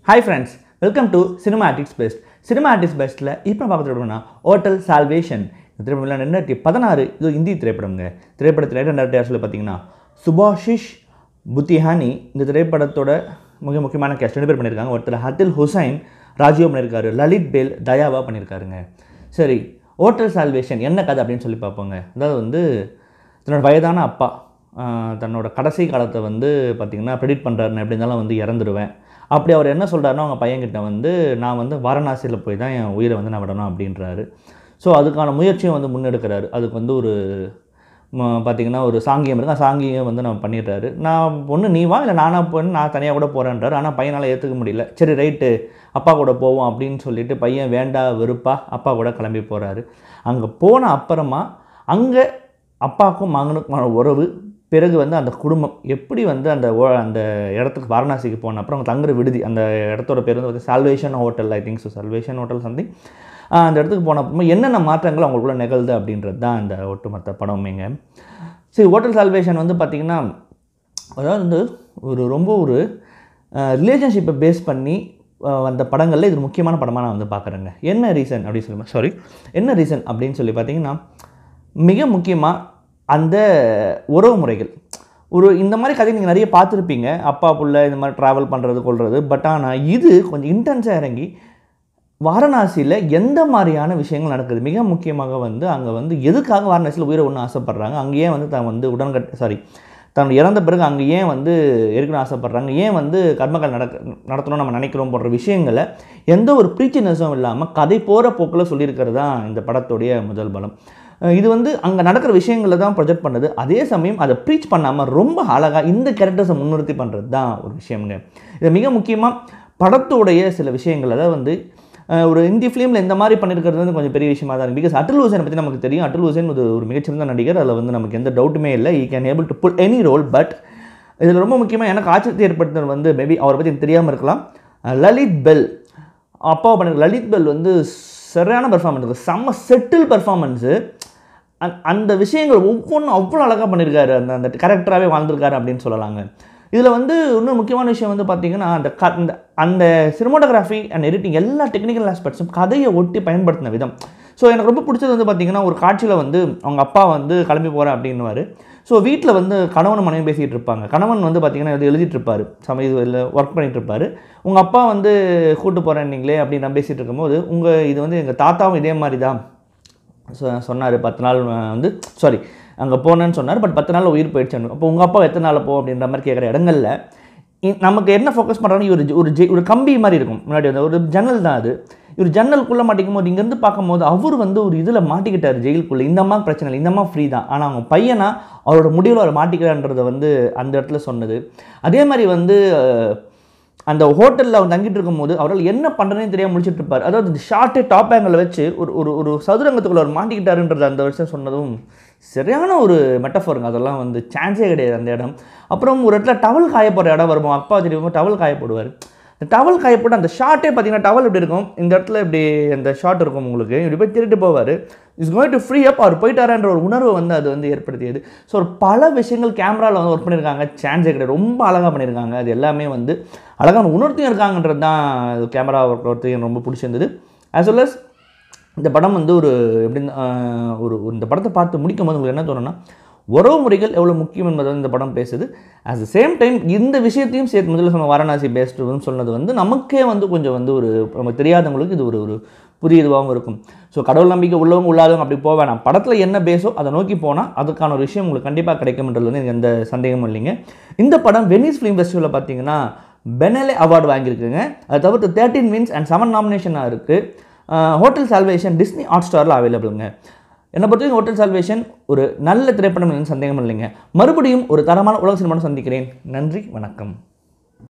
hi friends welcome to Cinematics best Cinematics பெஸ்ட்டில் இப்போ பார்க்க திரைப்படம்னா ஹோட்டல் சால்வேஷன் இந்த திரைப்படம் ரெண்டாயிரத்தி பதினாறு இது இந்தி திரைப்படம்ங்க திரைப்படத்தில் ரெண்டாயிரத்தி ஆறு சொல்லி பார்த்தீங்கன்னா சுபாஷிஷ் புத்திஹானி இந்த திரைப்படத்தோட மிக முக்கியமான கேஸ்ட் ரெண்டு பேர் பண்ணியிருக்காங்க ஒருத்தர் ஹட்டில் ஹுசைன் ராஜீவ் பண்ணியிருக்காரு லலித் பேல் தயாவா பண்ணியிருக்காருங்க சரி ஹோட்டல் சால்வேஷன் என்ன கதை அப்படின்னு சொல்லி பார்ப்போங்க அதாவது வந்து தன்னோட வயதான அப்பா ஆஹ், தன்னோட கடைசி காலத்தை வந்து பார்த்திங்கன்னா ப்ரெடிட் பண்ணுறாரு எப்படி இருந்தாலும் வந்து இறந்துடுவேன் அப்படி அவர் என்ன சொல்கிறாருன்னா அவங்க பையன்கிட்ட வந்து நான் வந்து வாரணாசியில் போய் தான் என் உயிரை வந்து நான் விடணும் அப்படின்றாரு ஸோ அதுக்கான முயற்சியும் வந்து முன்னெடுக்கிறாரு அதுக்கு வந்து ஒரு ம- பார்த்தீங்கன்னா ஒரு சாங்கியம் இருக்கு அந்த சாங்கியம் வந்து நம்ம பண்ணிடுறாரு நான் ஒன்று நீ வா இல்லை நானாக போய் நான் தனியாக கூட போகிறேன்றாரு ஆனால் பையனால் ஏற்றுக்க முடியல சரி ரைட்டு அப்பா கூட போவோம் அப்படின்னு சொல்லிட்டு பையன் வேண்டா வெறுப்பா அப்பா கூட கிளம்பி போகிறாரு அங்கே போன அப்புறமா அங்கே அப்பாவுக்கும் மகனுக்குமான உறவு பிறகு வந்து அந்த குடும்பம் எப்படி வந்து அந்த ஓ- அந்த இடத்துக்கு வாரணாசிக்கு போன அப்புறம் அவங்க தங்குற விடுதி அந்த இடத்தோட பேர் வந்து வந்து Salvation hotel I think so Salvation hotel something அந்த இடத்துக்கு போன அப்புறமா என்னென்ன மாற்றங்கள் அவங்களுக்குள்ள நிகழ்து அப்படின்றது தான் இந்த ஒட்டுமொத்த படமேங்க சரி ஹோட்டல் சால்வேஷன் வந்து பார்த்திங்கன்னா அதாவது வந்து ஒரு ரொம்ப ஒரு ரிலேஷன்ஷிப்பை பேஸ் பண்ணி அஹ், வந்த படங்களில் இது ஒரு முக்கியமான படமாக நான் வந்து பார்க்குறேங்க என்ன ரீசன் அப்படின்னு சொல்லி சாரி என்ன ரீசன் அப்படின்னு சொல்லி பார்த்தீங்கன்னா மிக முக்கியமாக அந்த உறவு முறைகள் ஒரு இந்த மாதிரி கதை நீங்கள் நிறைய பார்த்துருப்பீங்க அப்பா புள்ள இந்த மாதிரி ட்ராவல் பண்ணுறது கொள்வது பட் ஆனால் இது கொஞ்சம் இன்டென்ஸாக இறங்கி வாரணாசியில் எந்த மாதிரியான விஷயங்கள் நடக்குது மிக முக்கியமாக வந்து அங்கே வந்து எதுக்காக வாரணாசியில் உயிரை ஒன்று ஆசைப்படுறாங்க அங்கே ஏன் வந்து தான் வந்து உடன்கட் சாரி தான் இறந்த பிறகு அங்கே ஏன் வந்து இருக்கணும்னு ஆசைப்படுறாங்க ஏன் வந்து கர்மங்கள் நடக்க நடத்தணும்னு நம்ம நினைக்கிறோம் போன்ற விஷயங்களை எந்த ஒரு ப்ரீச்சினஸும் இல்லாமல் கதை போகிற போக்கில் சொல்லியிருக்கிறது தான் இந்த படத்துடைய முதல் பலம் அஹ் இது வந்து அங்கே நடக்கிற விஷயங்களை தான் ப்ரொஜெக்ட் பண்ணுது அதே சமயம் அதை ப்ரீச் பண்ணாமல் ரொம்ப அழகாக இந்த கேரக்டர்ஸை முன்னிறுத்தி பண்ணுறது தான் ஒரு விஷயம்ங்க இது மிக முக்கியமாக படத்துடைய சில விஷயங்கள் அதாவது வந்து அஹ் ஒரு இந்தி ஃபிலிமில் இந்த மாதிரி பண்ணியிருக்கிறது வந்து கொஞ்சம் பெரிய விஷயமா தான் இருக்குது பிகாஸ் அட்டுல் ஹுசேனை பற்றி நமக்கு தெரியும் அட்டுல் ஹுசேன் ஒரு ஒரு மிகச்சிறந்த நடிகர் அதில் வந்து நமக்கு எந்த டவுட்டுமே இல்லை he can able to pull any role but இதில் ரொம்ப முக்கியமாக எனக்கு ஆச்சரியத்தை ஏற்படுத்துறது வந்து மேபி அவரை பற்றி எனக்கு தெரியாமல் இருக்கலாம் அஹ் லலித் பெல் அப்பாவை பண்ணி லலித் பெல் வந்து சரியான பெர்ஃபார்மன்ஸ் செம்ம செட்டில் பெர்ஃபார்மன்ஸு அந்த விஷயங்கள் ஒவ்வொன்றும் அவ்வளோ அழகாக பண்ணியிருக்காரு அந்த அந்த கேரக்டராகவே வாழ்ந்திருக்காரு அப்படின்னு சொல்லலாங்க இதில் வந்து இன்னும் முக்கியமான விஷயம் வந்து பார்த்தீங்கன்னா அந்த க அந்த அந்த சினிமோட்டோகிராஃபி அண்ட் எடிட்டிங் எல்லா டெக்னிக்கல் ஆஸ்பெக்ட்ஸும் கதையை ஒட்டி பயன்படுத்தின விதம் ஸோ எனக்கு ரொம்ப பிடிச்சது வந்து பார்த்தீங்கன்னா ஒரு காட்சியில் வந்து அவங்க அப்பா வந்து கிளம்பி போகிறேன் அப்படின்னுவார் ஸோ வீட்டில் வந்து கணவன் மனைவி பேசிகிட்டு இருப்பாங்க கணவன் வந்து பார்த்தீங்கன்னா இது எழுதிட்டு இருப்பாரு சம இது இல்லை ஒர்க் பண்ணிட்டு இருப்பாரு உங்கள் அப்பா வந்து கூட்டு போகிறேன் நீங்களே அப்படின்னு நான் பேசிகிட்டு இருக்கும்போது உங்கள் இது வந்து எங்கள் தாத்தாவும் இதே மாதிரி தான் சொ- சொன்னார் பத்து நாள் அஹ், வந்து சாரி அங்கே போனேன்னு சொன்னார் பட் பத்து நாள் உயிர் போயிடுச்சு அப்போ உங்கள் அப்பா எத்தனை நாள் போ அப்படின்ற மாதிரி கேட்குற இடங்கள்ல இ- நமக்கு என்ன ஃபோக்கஸ் பண்ணுறாங்க ஒரு ஜ- ஒரு ஜெ ஒரு கம்பி மாதிரி இருக்கும் முன்னாடி வந்து ஒரு ஜன்னல் தான் அது இவர் ஜன்னலுக்குள்ளே மாட்டிக்கும் போது இங்கேருந்து பார்க்கும்போது அவர் வந்து ஒரு இதில் மாட்டிக்கிட்டார் ஜெயிலுக்குள்ளே இந்த அம்மா பிரச்சனை இல்லை இந்த அம்மா ஃப்ரீ தான் ஆனால் அவங்க பையனா அவரோட முடிவில் அவர் மாட்டிக்கிறான்றதை வந்து அந்த இடத்துல சொன்னது அதே மாதிரி வந்து அஹ், அந்த ஹோட்டலில் அவர் தங்கிட்டு இருக்கும்போது அவரால் என்ன பண்ணுறதுன்னு தெரியாம முடிச்சிட்டு இருப்பார் அதாவது இந்த ஷார்ட்டு டாப் ஆங்கிள் வச்சு ஒரு ஒரு ஒரு சதுரங்கத்துக்குள்ள அவர் மாட்டிக்கிட்டாருன்றது அந்த வருஷம் சொன்னதும் சரியான ஒரு மெட்டஃபருங்க அதெல்லாம் வந்து சான்ஸே கிடையாது அந்த இடம் அப்புறம் ஒரு இடத்துல டவல் காய போடுற இடம் வருவோம் அப்பா தெரியும் டவல் காய போடுவார் இந்த டவல் காய போட்டு அந்த ஷார்ட்டே பார்த்தீங்கன்னா டவல் இப்படி இருக்கும் இந்த இடத்துல இப்படி அந்த ஷார்ட் இருக்கும் உங்களுக்கு இப்படி போய் திருட்டு போவார் is going to free up அவர் போயிட்டாரான்ற ஒரு உணர்வை வந்து அது வந்து ஏற்படுத்தியது ஸோ ஒரு பல விஷயங்கள் கேமராவில் வந்து ஒர்க் பண்ணியிருக்காங்க சான்ஸே கிடையாது ரொம்ப அழகாக பண்ணியிருக்காங்க அது எல்லாமே வந்து அழகான உணர்த்தியும் இருக்காங்கன்றது தான் கேமரா ஒர்க் ஒர்த்தையும் எனக்கு ரொம்ப பிடிச்சிருந்தது as well as இந்த படம் வந்து ஒரு எப்படின்னு ஆஹ், ஒரு ஒரு இந்த படத்தை பார்த்து முடிக்கும் போது உங்களுக்கு என்ன தோணுன்னா உறவு முறைகள் எவ்வளோ முக்கியம் என்பதை வந்து இந்த படம் பேசுது அட் த சேம் டைம் இந்த விஷயத்தையும் சேர்த்து முதல்ல சொன்ன வாரணாசி பேஸ்டுன்னு சொன்னது வந்து நமக்கே வந்து கொஞ்சம் வந்து ஒரு நமக்கு தெரியாதவங்களுக்கு இது ஒரு ஒரு புதிய இதுவாகவும் இருக்கும் ஸோ கடவுள் நம்பிக்கை உள்ளவங்க உள்ளாதவங்க அப்படி போக வேணாம் படத்தில் என்ன பேசோ அதை நோக்கி போனால் அதுக்கான ஒரு விஷயம் உங்களுக்கு கண்டிப்பாக கிடைக்கும்ன்றது வந்து எனக்கு எந்த சந்தேகமும் இல்லைங்க இந்த படம் வெனிஸ் ஃபிலிம் ஃபெஸ்டிவலில் பார்த்தீங்கன்னா பெனலே அவார்டு வாங்கியிருக்குங்க அது தவிர்த்து தேர்ட்டின் வின்ஸ் அண்ட் செவன் நாமினேஷனாக இருக்குது ஹோட்டல் சால்வேஷன் டிஸ்னி ஹாட் ஸ்டாரில் அவைலபிளுங்க என்னை பொறுத்தவரைக்கும் ஹோட்டல் சால்வேஷன் ஒரு நல்ல திரைப்படம் என்று சந்தேகம் இல்லைங்க மறுபடியும் ஒரு தரமான உலக சினிமாவை சந்திக்கிறேன் நன்றி வணக்கம்